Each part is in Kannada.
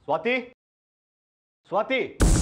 ಸ್ವಾತಿ ಸ್ವಾತಿ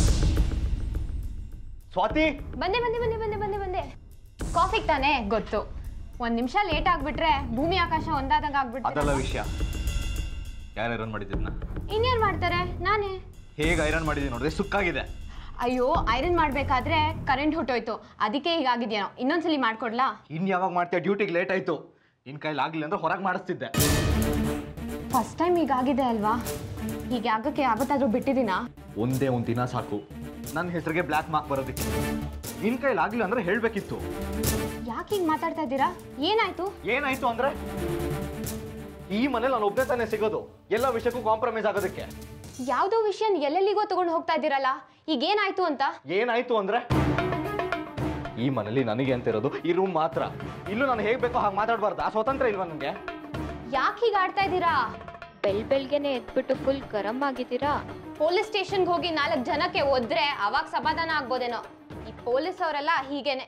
ಸ್ವಾತಿ ಬಂದೆ ಬಂದೆ ಬಂದೆ ಬಂದೆ ಬಂದೆ ಬಂದೆ ಕಾಫಿಗೆ ತಾನೇ ಗೊತ್ತು ಒಂದ್ ನಿಮಿಷ ಲೇಟ್ ಆಗ್ಬಿಟ್ರೆ ಭೂಮಿ ಆಕಾಶ ಒಂದಾದಂಗ ಅದಲ್ಲ ಆಗ್ಬಿಟ್ರೆ ವಿಷಯ ಯಾರು ಐರನ್ ಮಾಡಿದ್ದನ್ನ ಇನ್ಯಾರು ಮಾಡ್ತಾರೆ ನಾನೇ ಹೇಗೆ ಐರನ್ ಮಾಡಿದ್ದೀನಿ ನೋಡಿದ್ರೆ ಸುಕ್ಕಾಗಿದೆ ಅಯ್ಯೋ ಐರನ್ ಮಾಡ್ಬೇಕಾದ್ರೆ ಕರೆಂಟ್ ಹೊಟ್ಟೋಯ್ತು ಅದಕ್ಕೆ ಹೀಗಾಗಿದ್ಯೇನೋ ಇನ್ನೊಂದ್ಸಲಿ ಮಾಡ್ಕೊಡ್ಲಾ ಇನ್ ಯಾವಾಗ ಮಾಡ್ತೀಯ ಡ್ಯೂಟಿಗೆ ಲೇಟ್ ಆಯ್ತು ನಿನ್ ಕೈಲಿ ಆಗ್ಲಿಲ್ಲ ಅಂದ್ರೆ ಹೊರಗೆ ಮಾಡಿಸ್ತಿದ್ದೆ ಫಸ್ಟ್ ಟೈಮ್ ಹೀಗಾಗಿದೆ ಅಲ್ವಾ ಹೀಗೆ ಆಗಕ್ಕೆ ಯಾವತ್ತಾದ್ರೂ ಬಿಟ್ಟಿದ್ದೀನಾ ಒಂದೇ ಒಂದ್ ದಿನ ಸಾಕು ನನ್ನ ಹೆಸರಿಗೆ ಬ್ಲ್ಯಾಕ್ ಮಾರ್ಕ್ ಬರೋದಕ್ಕೆ ನಿನ್ ಕೈಲಿ ಆಗ್ಲಿಲ್ಲ ಅಂದ್ರೆ ಹೇಳ್ಬೇಕಿತ್ತು ಯಾಕೆ ಹಿಂಗ್ ಮಾತಾಡ್ತಾ ಇದ್ದೀರಾ ಏನಾಯ್ತು ಏನಾಯ್ತು ಅಂದ್ರೆ ಈ ಮನೇಲಿ ನಾನು ಒಬ್ಬನೇ ತಾನೇ ಸಿಗೋದು ಎಲ್ಲ ವಿಷಯಕ್ಕೂ ಕಾಂಪ್ರಮೈಸ್ ಆಗೋದಕ್ಕೆ ಯಾವ್ದೋ ವಿಷಯ ಎಲ್ಲೆಲ್ಲಿಗೋ ತಗೊಂಡು ಹೋಗ್ತಾ ಇದ್ದೀರಲ್ಲ ಈಗ ಏನಾಯ್ತು ಅಂತ ಏನಾಯ್ತು ಅಂದ್ರೆ ಈ ಮನೇಲಿ ನನಗೆ ಅಂತ ಇರೋದು ಈ ರೂಮ್ ಮಾತ್ರ ಇಲ್ಲೂ ನಾನು ಹೇಗ್ ಬೇಕೋ ಹಾಗೆ ಮಾತಾಡಬಾರ್ದು ಆ ಸ್ವತಂತ್ರ ಇಲ್ವಾ ನನಗೆ ಯಾಕೆ ಹೀಗೆ ಆಡ್ತಾ ಇದ್ದೀರಾ ಬೆಳ್ ಬೆಳ್ಗೆನೆ ಎದ್ಬಿಟ್ಟು ಫುಲ್ ಗರಂ ಆಗಿದ್ದೀರಾ ಪೊಲೀಸ್ ಸ್ಟೇಷನ್ಗೆ ಹೋಗಿ ನಾಲ್ಕು ಜನಕ್ಕೆ ಒದ್ರೆ ಅವಾಗ ಸಮಾಧಾನ ಆಗ್ಬೋದೇನೋ ಈ ಪೊಲೀಸ್ ಅವರೆಲ್ಲ ಹೀಗೇನೆ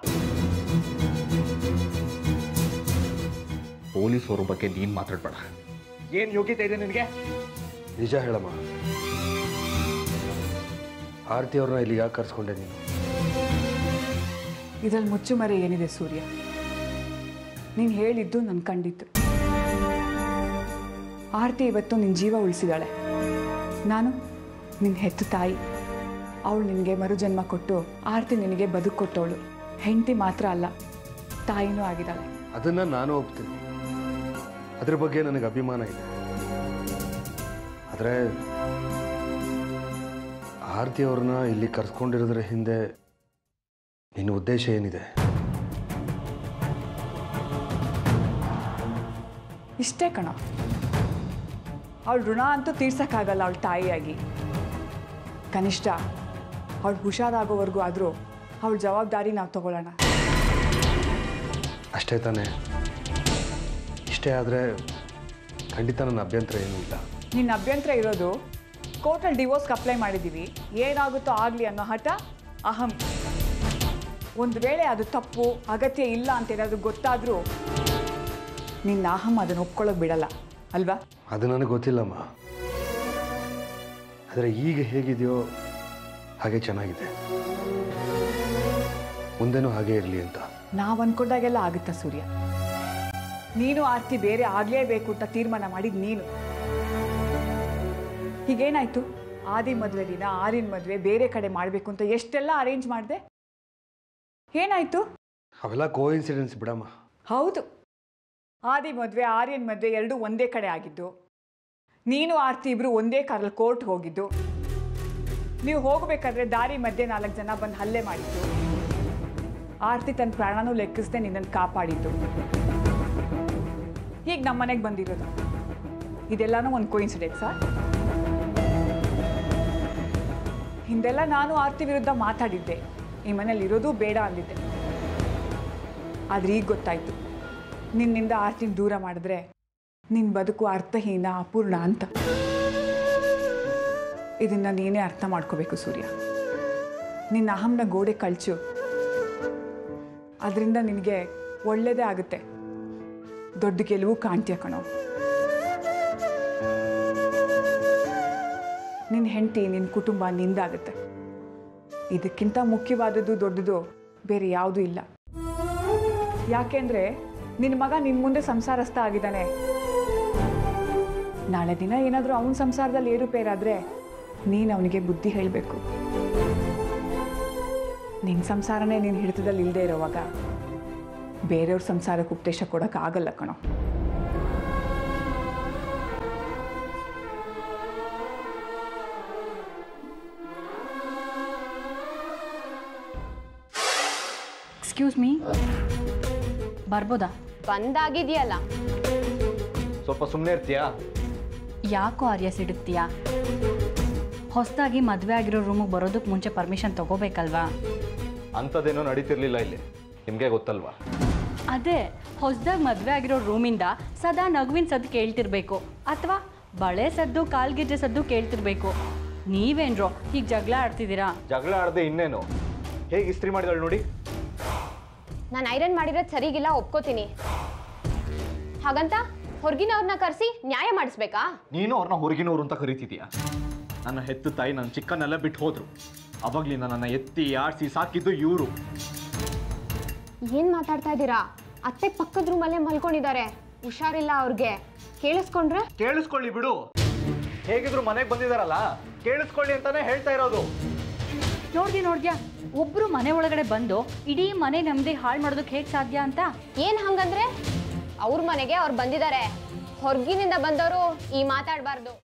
ಪೊಲೀಸ್ ಅವ್ರ ಬಗ್ಗೆ ನೀನ್ ಮಾತಾಡ್ಬೇಡ ಏನ್ ಯೋಗ್ಯತೆ ಇದೆ ನಿನಗೆ ನಿಜ ಹೇಳಮ್ಮ ಆರತಿ ಅವ್ರನ್ನ ಇಲ್ಲಿ ಯಾಕೆ ಕರ್ಸ್ಕೊಂಡೆ ನೀನು ಇದರಲ್ಲಿ ಮುಚ್ಚುಮರೆ ಏನಿದೆ ಸೂರ್ಯ ನೀನು ಹೇಳಿದ್ದು ನನ್ನ ಕಂಡಿತ್ತು ಆರತಿ ಇವತ್ತು ನಿನ್ನ ಜೀವ ಉಳಿಸಿದಾಳೆ ನಾನು ನಿನ್ನ ಹೆತ್ತು ತಾಯಿ ಅವಳು ನಿನಗೆ ಮರುಜನ್ಮ ಕೊಟ್ಟು ಆರತಿ ನಿನಗೆ ಬದುಕು ಕೊಟ್ಟವಳು ಹೆಂಡತಿ ಮಾತ್ರ ಅಲ್ಲ ತಾಯಿನೂ ಆಗಿದ್ದಾಳೆ ಅದನ್ನ ನಾನು ಒಪ್ತೀನಿ ಅದ್ರ ಬಗ್ಗೆ ನನಗೆ ಅಭಿಮಾನ ಇದೆ ಆದರೆ ಆರತಿ ಅವ್ರನ್ನ ಇಲ್ಲಿ ಕರ್ಸ್ಕೊಂಡಿರೋದ್ರ ಹಿಂದೆ ನಿನ್ನ ಉದ್ದೇಶ ಏನಿದೆ ಇಷ್ಟೇ ಕಣ ಅವಳ ಋಣ ಅಂತೂ ತೀರ್ಸಕ್ಕಾಗಲ್ಲ ಅವಳ ತಾಯಿಯಾಗಿ ಕನಿಷ್ಠ ಅವಳು ಹುಷಾರಾಗೋವರೆಗೂ ಆದರೂ ಅವಳ ಜವಾಬ್ದಾರಿ ನಾವು ತಗೊಳ್ಳೋಣ ಅಷ್ಟೇ ತಾನೇ ಇಷ್ಟೇ ಆದರೆ ಖಂಡಿತ ನನ್ನ ಅಭ್ಯಂತರ ಏನೂ ಇಲ್ಲ ನಿನ್ನ ಅಭ್ಯಂತರ ಇರೋದು ಕೋರ್ಟಲ್ಲಿ ಡಿವೋರ್ಸ್ಗೆ ಅಪ್ಲೈ ಮಾಡಿದ್ದೀವಿ ಏನಾಗುತ್ತೋ ಆಗಲಿ ಅನ್ನೋ ಹಠ ಅಹಂ ಒಂದು ವೇಳೆ ಅದು ತಪ್ಪು ಅಗತ್ಯ ಇಲ್ಲ ಅಂತ ಏನಾದರೂ ಗೊತ್ತಾದರೂ ನಿನ್ನ ಅಹಂ ಅದನ್ನು ಒಪ್ಕೊಳ್ಳೋಕೆ ಬಿಡಲ್ಲ ಅಲ್ವಾ ಅದು ನನಗೆ ಗೊತ್ತಿಲ್ಲಮ್ಮ ಆದರೆ ಈಗ ಹೇಗಿದೆಯೋ ಹಾಗೆ ಚೆನ್ನಾಗಿದೆ ಮುಂದೆನೂ ಹಾಗೆ ಇರಲಿ ಅಂತ ನಾವು ಅಂದ್ಕೊಂಡಾಗೆಲ್ಲ ಆಗುತ್ತಾ ಸೂರ್ಯ ನೀನು ಆರ್ತಿ ಬೇರೆ ಆಗಲೇಬೇಕು ಅಂತ ತೀರ್ಮಾನ ಮಾಡಿದ್ ನೀನು ಹೀಗೇನಾಯ್ತು ಆದಿ ಮದುವೆ ದಿನ ಆರಿನ ಮದುವೆ ಬೇರೆ ಕಡೆ ಮಾಡಬೇಕು ಅಂತ ಎಷ್ಟೆಲ್ಲ ಅರೇಂಜ್ ಮಾಡಿದೆ ಏನಾಯ್ತು ಅವೆಲ್ಲ ಕೋ ಇನ್ಸಿಡೆನ್ಸ್ ಬಿಡಮ್ಮ ಹೌದು ಆದಿ ಮದುವೆ ಆರ್ಯನ್ ಮದುವೆ ಎರಡೂ ಒಂದೇ ಕಡೆ ಆಗಿದ್ದು ನೀನು ಆರ್ತಿ ಇಬ್ರು ಒಂದೇ ಕಾರಲ್ಲಿ ಕೋರ್ಟ್ ಹೋಗಿದ್ದು ನೀವು ಹೋಗಬೇಕಾದ್ರೆ ದಾರಿ ಮಧ್ಯೆ ನಾಲ್ಕು ಜನ ಬಂದು ಹಲ್ಲೆ ಮಾಡಿದ್ದು ಆರ್ತಿ ತನ್ನ ಪ್ರಾಣನೂ ಲೆಕ್ಕಿಸದೆ ನಿನ್ನನ್ನು ಕಾಪಾಡಿದ್ದು ಈಗ ನಮ್ಮ ಮನೆಗೆ ಬಂದಿರೋದು ಇದೆಲ್ಲನೂ ಒಂದು ಕೋಇನ್ಸಿಡೆನ್ಸಾ ಹಿಂದೆಲ್ಲ ನಾನು ಆರ್ತಿ ವಿರುದ್ಧ ಮಾತಾಡಿದ್ದೆ ಈ ಮನೇಲಿ ಇರೋದು ಬೇಡ ಅಂದಿದ್ದೆ ಆದ್ರೆ ಈಗ ಗೊತ್ತಾಯ್ತು ನಿನ್ನಿಂದ ಆರ್ತಿನ ದೂರ ಮಾಡಿದ್ರೆ ನಿನ್ನ ಬದುಕು ಅರ್ಥಹೀನ ಅಪೂರ್ಣ ಅಂತ ಇದನ್ನ ನೀನೇ ಅರ್ಥ ಮಾಡ್ಕೋಬೇಕು ಸೂರ್ಯ ನಿನ್ನ ಅಹಂನ ಗೋಡೆ ಕಳ್ಚು ಅದರಿಂದ ನಿನಗೆ ಒಳ್ಳೇದೇ ಆಗುತ್ತೆ ದೊಡ್ಡ ಗೆಲುವು ಕಾಣ್ತೀಯ ಕಣೋ ನಿನ್ನ ಹೆಂಡತಿ ನಿನ್ನ ಕುಟುಂಬ ನಿಂದಾಗುತ್ತೆ ಇದಕ್ಕಿಂತ ಮುಖ್ಯವಾದದ್ದು ದೊಡ್ಡದು ಬೇರೆ ಯಾವುದೂ ಇಲ್ಲ ಯಾಕೆಂದ್ರೆ ನಿನ್ನ ಮಗ ನಿನ್ನ ಮುಂದೆ ಸಂಸಾರಸ್ಥ ಆಗಿದ್ದಾನೆ ನಾಳೆ ದಿನ ಏನಾದರೂ ಅವನ ಸಂಸಾರದಲ್ಲಿ ಏರುಪೇರಾದರೆ ನೀನು ಅವನಿಗೆ ಬುದ್ಧಿ ಹೇಳಬೇಕು ನಿನ್ನ ಸಂಸಾರನೇ ನಿನ್ನ ಹಿಡಿತದಲ್ಲಿ ಇಲ್ಲದೆ ಇರೋವಾಗ ಬೇರೆಯವ್ರ ಸಂಸಾರಕ್ಕೆ ಉಪದೇಶ ಕೊಡೋಕೆ ಆಗಲ್ಲ ಕಣೋ ಎಕ್ಸ್ಕ್ಯೂಸ್ ಮೀ ಬರ್ಬೋದಾ ಬಂದಾಗಿದೆಯಲ್ಲ ಸ್ವಲ್ಪ ಸುಮ್ಮನೆ ಇರ್ತೀಯಾ ಯಾಕೋ ಆರ್ಯ ಸಿಡುತ್ತೀಯಾ ಹೊಸದಾಗಿ ಮದುವೆ ಆಗಿರೋ ರೂಮಿಗೆ ಬರೋದಕ್ಕೆ ಮುಂಚೆ ಪರ್ಮಿಷನ್ ತಗೋಬೇಕಲ್ವಾ ಅಂಥದ್ದೇನೋ ನಡೀತಿರ್ಲಿಲ್ಲ ಇಲ್ಲಿ ನಿಮಗೆ ಗೊತ್ತಲ್ವಾ ಅದೇ ಹೊಸದಾಗಿ ಮದುವೆ ಆಗಿರೋ ರೂಮಿಂದ ಸದಾ ನಗುವಿನ ಸದ್ದು ಕೇಳ್ತಿರ್ಬೇಕು ಅಥವಾ ಬಳೆ ಸದ್ದು ಕಾಲ್ಗೆಜ್ಜೆ ಸದ್ದು ಕೇಳ್ತಿರ್ಬೇಕು ನೀವೇನ್ರೋ ಹೀಗೆ ಜಗಳ ಆಡ್ತಿದ್ದೀರಾ ಜಗಳ ಆಡದೆ ಇನ್ನೇನು ಹೇಗೆ ಇಸ್ತ್ರಿ ಮಾಡಿದಳು ನೋಡಿ ನಾನು ಐರನ್ ಮಾಡಿರೋದು ಸರಿಗಿಲ್ಲ ಒಪ್ಕೋತೀನಿ ಹಾಗಂತ ಹೊರಗಿನವ್ರನ್ನ ಕರೆಸಿ ನ್ಯಾಯ ಮಾಡಿಸ್ಬೇಕಾ ನೀನು ಅವ್ರನ್ನ ಹೊರಗಿನವ್ರು ಅಂತ ಕರಿತಿದೀಯ ನನ್ನ ಹೆತ್ತು ತಾಯಿ ನನ್ನ ಚಿಕ್ಕನ್ನೆಲ್ಲ ಬಿಟ್ಟು ಹೋದ್ರು ಅವಾಗ್ಲಿಂದ ನನ್ನ ಎತ್ತಿ ಆಡಿಸಿ ಸಾಕಿದ್ದು ಇವರು ಏನ್ ಮಾತಾಡ್ತಾ ಇದ್ದೀರಾ ಅತ್ತೆ ಪಕ್ಕದ ರೂಮಲ್ಲೇ ಮಲ್ಕೊಂಡಿದ್ದಾರೆ ಹುಷಾರಿಲ್ಲ ಅವ್ರಿಗೆ ಕೇಳಿಸ್ಕೊಂಡ್ರೆ ಕೇಳಿಸ್ಕೊಳ್ಳಿ ಬಿಡು ಹೇಗಿದ್ರು ಮನೆಗೆ ಬಂದಿದಾರಲ್ಲ ಕೇಳಿಸ್ಕೊಳ್ಳಿ ಅಂತಾನೆ ಹೇಳ್ತಾ ಇರೋದು ನೋಡ್ದ್ಯಾ ನೋಡ್ದ್ಯಾ ಒಬ್ರು ಮನೆ ಒಳಗಡೆ ಬಂದು ಇಡೀ ಮನೆ ನೆಮ್ಮದಿ ಹಾಳು ಮಾಡೋದಕ್ಕೆ ಹೇಗೆ ಸಾಧ್ಯ ಅಂತ ಏನ್ ಹಂಗಂದ್ರೆ ಅವ್ರ ಮನೆಗೆ ಅವ್ರು ಬಂದಿದ್ದಾರೆ ಹೊರಗಿನಿಂದ ಬಂದವರು ಈ ಮಾತಾಡಬಾರ್ದು